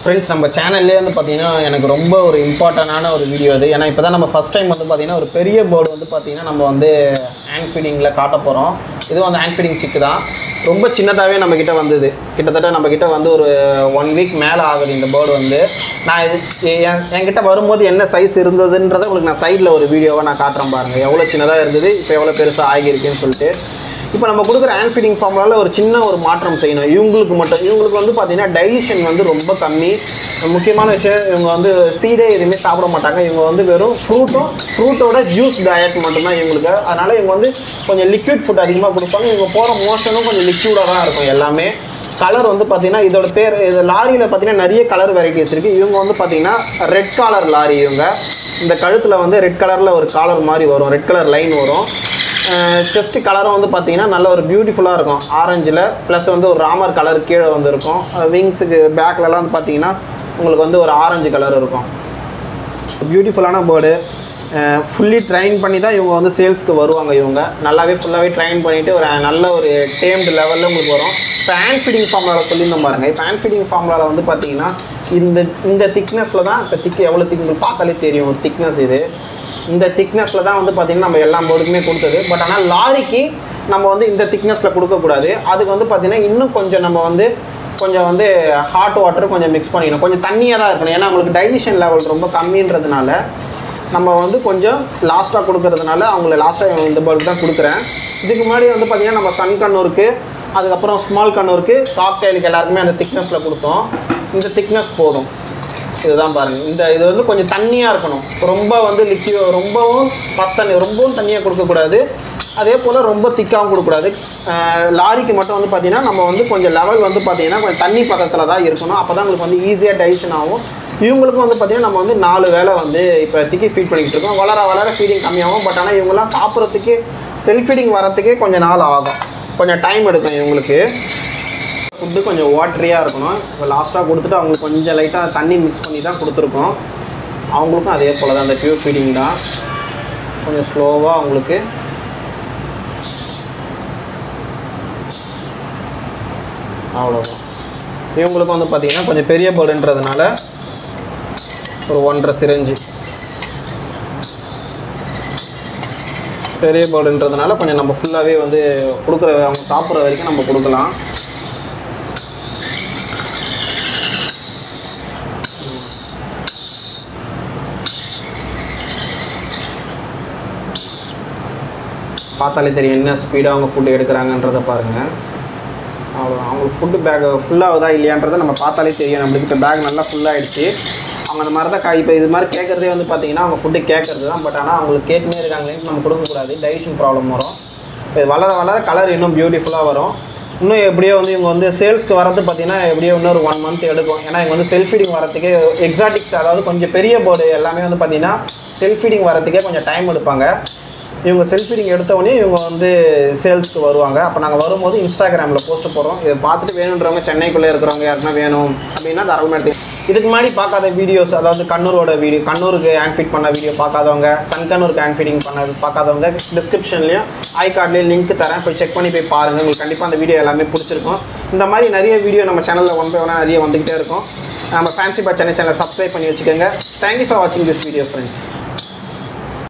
friends நம்ம சேனல்லே வந்து பார்த்தீங்கன்னா எனக்கு ரொம்ப ஒரு இம்பார்ட்டண்டான ஒரு வீடியோ அது ஏன்னா இப்போ தான் நம்ம ஃபஸ்ட் டைம் வந்து பார்த்தீங்கன்னா ஒரு பெரிய போர்டு வந்து பார்த்தீங்கன்னா நம்ம வந்து ஹேண்ட் ஃபீடிங்கில் காட்ட போகிறோம் இதுவும் வந்து ஹேண்ட் ஃபீடிங் சிக்கு தான் ரொம்ப சின்னதாகவே நம்ம கிட்ட வந்தது கிட்டத்தட்ட நம்ம கிட்ட வந்து ஒரு ஒன் வீக் மேலே ஆகுது இந்த போர்டு வந்து நான் இது என் என்கிட்ட வரும்போது என்ன சைஸ் இருந்ததுன்றதை உங்களுக்கு நான் சைடில் ஒரு வீடியோவை நான் காட்டுறேன் பாருங்கள் எவ்வளோ சின்னதாக இருந்தது இப்போ எவ்வளோ பெருசாக ஆகியிருக்குன்னு சொல்லிட்டு இப்போ நம்ம கொடுக்குற ஹேண்ட் ஃபீடிங் ஃபார்முலாவில் ஒரு சின்ன ஒரு மாற்றம் செய்யணும் இவங்களுக்கு மட்டும் இவங்களுக்கு வந்து பார்த்தீங்கன்னா டைஜஷன் வந்து ரொம்ப கம்மி முக்கியமான விஷயம் இவங்க வந்து சீடே எதுவுமே சாப்பிட மாட்டாங்க இவங்க வந்து வெறும் ஃப்ரூட்டும் ஃப்ரூட்டோட ஜூஸ் டயட் மட்டும்தான் இவங்களுக்கு அதனால் இவங்க வந்து கொஞ்சம் லிக்விட் ஃபுட் அதிகமாக கொடுப்பாங்க இவங்க போகிற மோஷனும் கொஞ்சம் லிக்விடாக தான் இருக்கும் எல்லாமே கலர் வந்து பார்த்தீங்கன்னா இதோட பேர் இது லாரியில் பார்த்தீங்கன்னா நிறைய கலர் வெரைட்டிஸ் இருக்குது இவங்க வந்து பார்த்தீங்கன்னா ரெட் காலர் லாரி இவங்க இந்த கழுத்தில் வந்து ரெட் கலரில் ஒரு காலர் மாதிரி வரும் ரெட் கலர் லைன் வரும் செஸ்ட் கலரும் வந்து பார்த்தீங்கன்னா நல்ல ஒரு பியூட்டிஃபுல்லாக இருக்கும் ஆரஞ்சில் ப்ளஸ் வந்து ஒரு ராமர் கலர் கீழே வந்து இருக்கும் விங்ஸுக்கு பேக்லலாம் வந்து பார்த்தீங்கன்னா உங்களுக்கு வந்து ஒரு ஆரஞ்சு கலர் இருக்கும் பியூட்டிஃபுல்லான பேர்டு ஃபுல்லி ட்ரைன் பண்ணி தான் இவங்க வந்து சேல்ஸ்க்கு வருவாங்க இவங்க நல்லாவே ஃபுல்லாகவே ட்ரைன் பண்ணிவிட்டு ஒரு நல்ல ஒரு டேம்டு லெவலில் உங்களுக்கு வரும் இப்போ ஹேண்ட் ஃபீடிங் ஃபார்முலாவில் சொல்லியிருந்தோம் பாருங்க இப்போ ஹேண்ட் ஃபீடிங் ஃபார்முலாவில் வந்து பார்த்தீங்கன்னா இந்த இந்த திக்னஸில் தான் இப்போ திக் எவ்வளோ திக் உங்களுக்கு பார்த்தாலே தெரியும் ஒரு திக்னஸ் இது இந்த திக்னஸில் தான் வந்து பார்த்தீங்கன்னா நம்ம எல்லா போர்டுக்குமே கொடுத்தது பட் ஆனால் லாரிக்கு நம்ம வந்து இந்த திக்னஸில் கொடுக்கக்கூடாது அதுக்கு வந்து பார்த்தீங்கன்னா இன்னும் கொஞ்சம் நம்ம வந்து கொஞ்சம் வந்து ஹாட் வாட்டர் கொஞ்சம் மிக்ஸ் பண்ணிக்கணும் கொஞ்சம் தண்ணியாக தான் இருக்கணும் ஏன்னா உங்களுக்கு டைஜஷன் லெவல் ரொம்ப கம்மின்றதுனால நம்ம வந்து கொஞ்சம் லாஸ்ட்டாக கொடுக்கறதுனால அவங்கள லாஸ்ட்டாக இந்த பேர்டு தான் கொடுக்குறேன் இதுக்கு முன்னாடி வந்து பார்த்திங்கன்னா நம்ம சன் கண்ணூருக்கு அதுக்கப்புறம் ஸ்மால் கண்ணூருக்கு காக்டைலுக்கு எல்லாருக்குமே அந்த திக்னஸில் கொடுத்தோம் இந்த திக்னஸ் போதும் இதுதான் பாருங்கள் இந்த இது வந்து கொஞ்சம் தண்ணியாக இருக்கணும் ரொம்ப வந்து லிக்யூ ரொம்பவும் ஃபஸ்ட் தண்ணி ரொம்பவும் தண்ணியாக கொடுக்கக்கூடாது அதே போல் ரொம்ப திக்காகவும் கொடுக்கக்கூடாது அஹ் லாரிக்கு மட்டும் வந்து பார்த்திங்கன்னா நம்ம வந்து கொஞ்சம் லெவல் வந்து பார்த்திங்கன்னா கொஞ்சம் தண்ணி பக்கத்தில் தான் இருக்கணும் அப்போ தான் உங்களுக்கு வந்து ஈஸியாக டைஜஷன் ஆகும் இவங்களுக்கும் வந்து பார்த்திங்கன்னா நம்ம வந்து நாலு வேளை வந்து இப்போதைக்கு ஃபீட் பண்ணிக்கிட்டு இருக்கோம் வளர வளர ஃபீடிங் கம்மியாகும் பட் ஆனால் இவங்கெல்லாம் சாப்பிட்றதுக்கு செல்ஃப் ஃபீடிங் வரத்துக்கே கொஞ்சம் நாள் ஆகும் கொஞ்சம் டைம் எடுக்கும் இவங்களுக்கு ஃபுட்டு கொஞ்சம் வாட்டரியாக இருக்கணும் இப்போ லாஸ்ட்டாக கொடுத்துட்டு அவங்களுக்கு கொஞ்சம் லைட்டாக தண்ணி மிக்ஸ் பண்ணி தான் கொடுத்துருக்கோம் அவங்களுக்கும் அதே போல் தான் அந்த பியூர் ஃபீடிங் தான் கொஞ்சம் ஸ்லோவாக அவங்களுக்கு அவ்வளோதான் இவங்களுக்கு வந்து பார்த்திங்கன்னா கொஞ்சம் பெரிய பேர்டுன்றதுனால ஒரு ஒன்றரை சிரஞ்சு பெரிய பேர்டுன்றதுனால கொஞ்சம் நம்ம ஃபுல்லாகவே வந்து கொடுக்குற அவங்க சாப்பிட்ற வரைக்கும் நம்ம கொடுக்கலாம் பார்த்தாலே தெரியும் என்ன ஸ்பீடாக அவங்க ஃபுட்டு எடுக்கிறாங்கன்றதை பாருங்கள் அவ்வளோ அவங்களுக்கு ஃபுட்டு பேக் ஃபுல்லாகுதா இல்லையான்றதை நம்ம பார்த்தாலே தெரியும் நம்மளுக்கு இப்போ பேக் நல்லா ஃபுல்லாகிடுச்சு அவங்க அந்த மாதிரி தான் கா இப்போ இது மாதிரி கேட்குறதே வந்து பார்த்தீங்கன்னா அவங்க ஃபுட்டு கேட்குறது தான் பட் ஆனால் அவங்களுக்கு கேட்டுனே இருக்காங்களேன்னு நம்ம கொடுக்கக்கூடாது டைஜஷன் ப்ராப்ளம் வரும் இது வளர வளர கலர் இன்னும் பியூட்டிஃபுல்லாக வரும் இன்னும் எப்படியோ வந்து இவங்க வந்து சேல்ஸ்க்கு வரது பார்த்தீங்கன்னா எப்படியோ இன்னொரு ஒன் மந்த் எடுக்கும் ஏன்னா இவங்க வந்து செல்ஃப் ஃபீடிங் வரத்துக்கே எக்ஸாட்டிக்ஸ் அதாவது கொஞ்சம் பெரிய போர்டு எல்லாமே வந்து பார்த்தீங்கன்னா செல்ஃப் ஃபீடிங் வரத்துக்கே கொஞ்சம் டைம் எடுப்பாங்க இவங்க செல்ஃப் ஃபீடிங் எடுத்தவொடனே இவங்க வந்து சேல்ஸ்க்கு வருவாங்க அப்போ நாங்கள் வரும்போது இன்ஸ்டாகிராமில் போஸ்ட் போடுறோம் இதை பார்த்துட்டு வேணுன்றவங்க சென்னைக்குள்ளே இருக்கிறவங்க யாருக்குன்னா வேணும் அப்படின்னா தாராளமாக எடுத்து இதுக்கு முன்னாடி பார்க்காத வீடியோஸ் அதாவது கண்ணூரோட வீடியோ கண்ணூருக்கு ஹேண்ட் ஃபீட் பண்ண வீடியோ பார்க்காதவங்க சன் கண்ணூருக்கு ஹேண்ட் ஃபீடிங் பண்ண பார்க்காதவங்க டிஸ்கிரிப்ஷன்லையும் ஐ கார்ட்லேயும் லிங்க் தரேன் போய் செக் பண்ணி போய் பாருங்கள் உங்களுக்கு கண்டிப்பாக அந்த வீடியோ எல்லாமே பிடிச்சிருக்கும் இந்த மாதிரி நிறைய வீடியோ நம்ம சேனலில் ஒன் பை ஒன்னாக நிறைய வந்துக்கிட்டே இருக்கும் நம்ம ஃபேன்சி பா சென்னை சேனலை சப்ஸ்கிரைப் பண்ணி வச்சுக்கோங்க தேங்க்யூ ஃபார் வாட்சிங் திஸ் வீடியோ ஃப்ரெண்ட்ஸ்